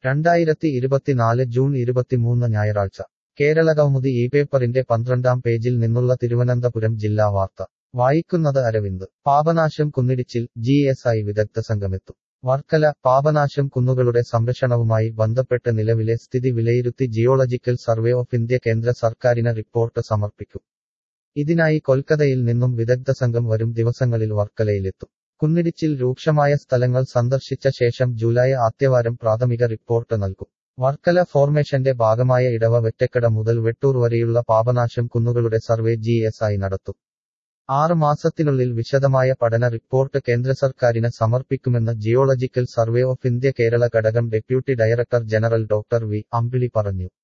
രണ്ടായിരത്തി ഇരുപത്തിനാല് ജൂൺ ഇരുപത്തിമൂന്ന് ഞായറാഴ്ച കേരള കൗമുദി ഈ പേപ്പറിന്റെ പന്ത്രണ്ടാം പേജിൽ നിന്നുള്ള തിരുവനന്തപുരം ജില്ലാ വാർത്ത വായിക്കുന്നത് അരവിന്ദ് പാപനാശം കുന്നിടിച്ചിൽ ജി എസ് ഐ വിദഗ്ധ സംഘമെത്തും വർക്കല പാപനാശം കുന്നുകളുടെ സംരക്ഷണവുമായി ബന്ധപ്പെട്ട് നിലവിലെ സ്ഥിതി വിലയിരുത്തി ജിയോളജിക്കൽ സർവേ ഓഫ് ഇന്ത്യ കേന്ദ്ര സർക്കാരിന് റിപ്പോർട്ട് സമർപ്പിക്കും ഇതിനായി കൊൽക്കത്തയിൽ നിന്നും വിദഗ്ധ സംഘം വരും ദിവസങ്ങളിൽ വർക്കലയിലെത്തും കുന്നിടിച്ചിൽ രൂക്ഷമായ സ്ഥലങ്ങൾ സന്ദർശിച്ച ശേഷം ജൂലൈ ആദ്യവാരം പ്രാഥമിക റിപ്പോർട്ട് നൽകും വർക്കല ഫോർമേഷന്റെ ഭാഗമായ ഇടവ വെറ്റക്കട മുതൽ വെട്ടൂർ വരെയുള്ള പാപനാശം കുന്നുകളുടെ സർവേ ജി എസ് ഐ നടത്തും ആറ് മാസത്തിനുള്ളിൽ വിശദമായ പഠന റിപ്പോർട്ട് കേന്ദ്ര സർക്കാരിന് സമർപ്പിക്കുമെന്ന് geological survey of India Kerala ഘടകം deputy director general doctor V Ambili പറഞ്ഞു